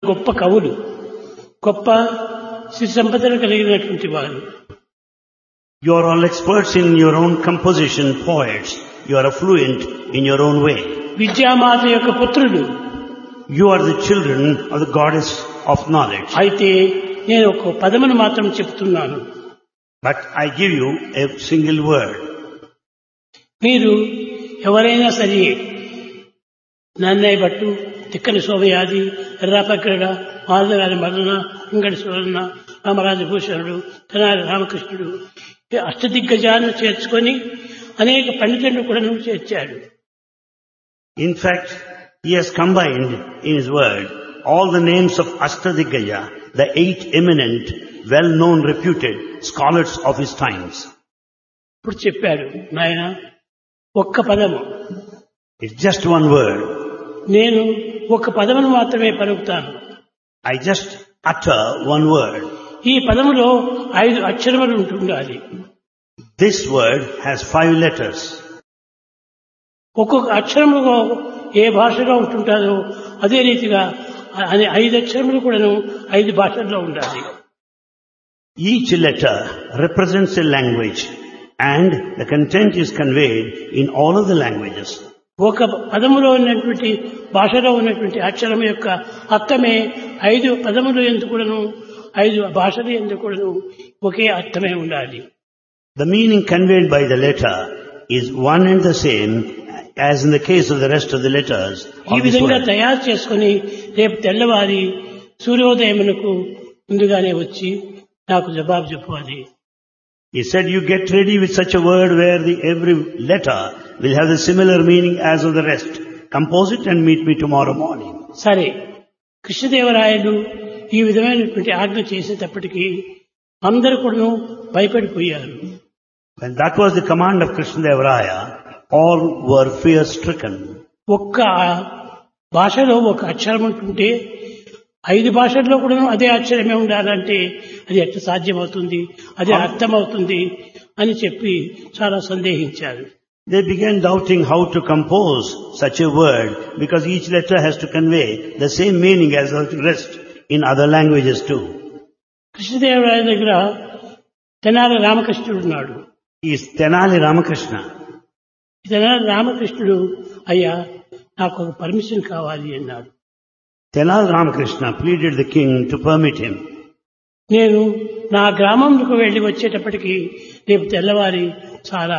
గొప్ప కవులు గొప్ప సిరి సంపదలు కలిగినటువంటి వారు You are all experts in your own composition, poets. You are fluent in your own way. విద్యామాత యొక్క పుత్రుడు You are the children of the goddess of knowledge. అయితే నేను ఒక పదమును మాత్రం చెప్తున్నాను But I give you a single word. మీరు ఎవరైనా సరే నన్నయ్య భట్టు తిక్కని శోభయాది ఎర్రాపక్రడ మాధవగారి మరణ ఇంగడి సువర్ణ రామరాజభూషణుడు తెనాలి రామకృష్ణుడు ఈ అష్టదిగ్గజాన్ని చేర్చుకొని అనేక పండితులను కూడా నువ్వు చేర్చాడు In fact, he has combined in his word all the names of Ashtadigaya, the eight eminent, well-known, reputed scholars of his times. ఇప్పుడు చెప్పాడు నాయన ఒక్క పదము It's just one word. నేను ఒక పదమును మాత్రమే పలుకుతాను I just utter one word. ఈ పదములో ఐదు అక్షరములు ఉంటుండాలి This word has five letters. ఒక్కొక్క అక్షరములో ఏ భాషలో ఉంటుంటారో అదే రీతిగా అనే ఐదు అక్షరములు కూడాను ఐదు భాషల్లో ఉండాలి Each letter represents a language and the content is conveyed in all of the languages. ఒక పదములో ఉన్నటువంటి భాషలో ఉన్నటువంటి అక్షరం యొక్క అర్థమే ఐదు పదములు ఎందుకు కూడాను ఐదు భాషలు ఎందుకు కూడాను ఒకే అర్థమే ఉండాలి The meaning conveyed by the letter is one and the same as in the case of the rest of the letters ఈ of this విధంగా word. తయారు చేసుకుని రేపు తెల్లవారి సూర్యోదయమునకు ముందుగానే వచ్చి నాకు జవాబు చెప్పాలి He said you get ready with such a word where the every letter will have the similar meaning as of the rest. Compose it and meet me tomorrow morning. సరే కృష్ణదేవరాయలు ఈ విధమైనటువంటి ఆజ్ఞ చేసేటప్పటికీ అందరూ కూడాను భయపడిపోయారు When that was the command of Krishnadevaraya, all were fear stricken. ఒక్క భాషలో ఒక అక్షరం ఉంటుంటే ఐదు భాషల్లో కూడా అదే అక్షరమే ఉండాలంటే అది ఎట్లా సాధ్యమవుతుంది అదే అర్థమవుతుంది అని చెప్పి చాలా సందేహించారు They began doubting how to compose such a word because each letter has to convey the same meaning as the rest in other languages too. Krishnadevaraya దగ్గర తెనాలి రామకృష్ణుడు ఉన్నాడు He is Tenali Ramakrishna. ఈ తెనాలి రామకృష్ణుడు అయ్యా నాకు ఒక పర్మిషన్ కావాలి అన్నాడు Tenali Ramakrishna pleaded the king to permit him. నేను నా గ్రామంకు వెళ్ళి వచ్చేటప్పటికి రేపు తెల్లవారి చాలా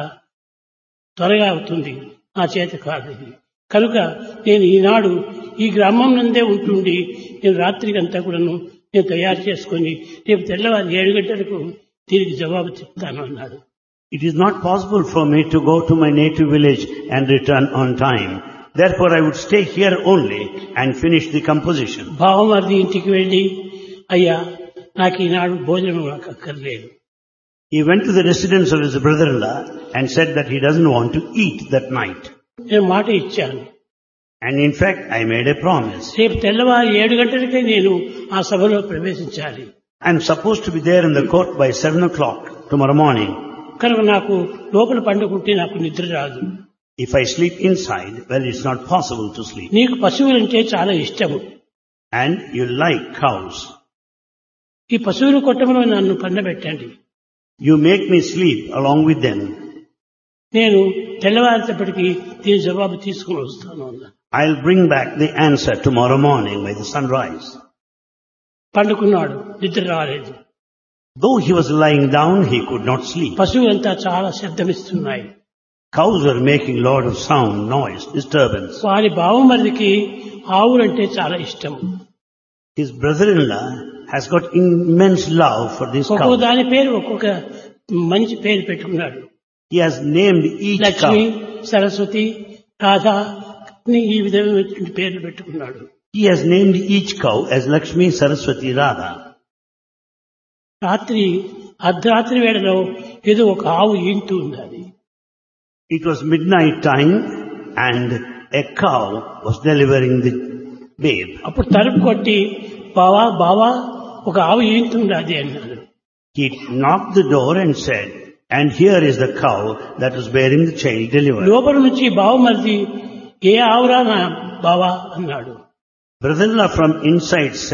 త్వరగా అవుతుంది నా చేత కాదు ఇది కనుక నేను ఈనాడు ఈ గ్రామం నందే ఉంటుండి నేను రాత్రికి అంతా కూడాను నేను తయారు చేసుకొని రేపు తెల్లవారి ఏడు గంటలకు తిరిగి జవాబు చెప్తాను అన్నాడు It is not possible for me to go to my native village and return on time. Therefore I would stay here only and finish the composition. బావమరిది ఇంటికి వెళ్ళి అయ్యా నాకు ఈనాడు భోజనం నాకు అక్కర్లేదు He went to the residence of his brother-in-law and said that he doesn't want to eat that night. నేను మాట ఇచ్చాను And in fact, I made a promise. రేపు తెల్లవారి ఏడు గంటలకే నేను ఆ సభలో ప్రవేశించాలి I'm supposed to be there in the court by seven o'clock tomorrow morning. కనుక నాకు లోపల పండుకుంటే నాకు నిద్ర రాదు If I sleep inside, well, it's not possible to sleep. నీకు పశువులంటే చాలా ఇష్టము And you like cows. ఈ పశువుల కొట్టంలో నన్ను పండబెట్టండి You make me sleep along with them. నేను తెల్లవారేటప్పటికి దీని జవాబు తీసుకుని వస్తాను అన్నా I'll bring back the answer tomorrow morning by the sunrise. పండుకున్నాడు నిద్ర రాలేదు Though he was lying down, he could not sleep. పశువులంతా చాలా శబ్దమిస్తున్నాయి Cows were making lot of sound, noise, disturbance. వారి బావమరిదికి ఆవులంటే చాలా ఇష్టం His brother-in-law has got immense love for these ఒక్కొక్క cows. దాని పేరు ఒక్కొక్క మంచి పేరు పెట్టుకున్నాడు He has named each Lakshmi cow. Saraswati Radha అని ఈ విధమైనటువంటి పేర్లు పెట్టుకున్నాడు He has named each cow as Lakshmi, Saraswati, Radha. రాత్రి అర్ధరాత్రి వేళలో ఏదో ఒక ఆవు ఈంతూ ఉంది అది It was midnight time and a cow was delivering the babe. అప్పుడు తలుపు కొట్టి బావా బావా ఒక ఆవు ఈంతుంది అది అన్నాడు He knocked the door and said, and here is the cow that was bearing the child delivered. లోపల నుంచి బావమరిది ఏ ఆవురా నా బావా అన్నాడు Brother-in-law from inside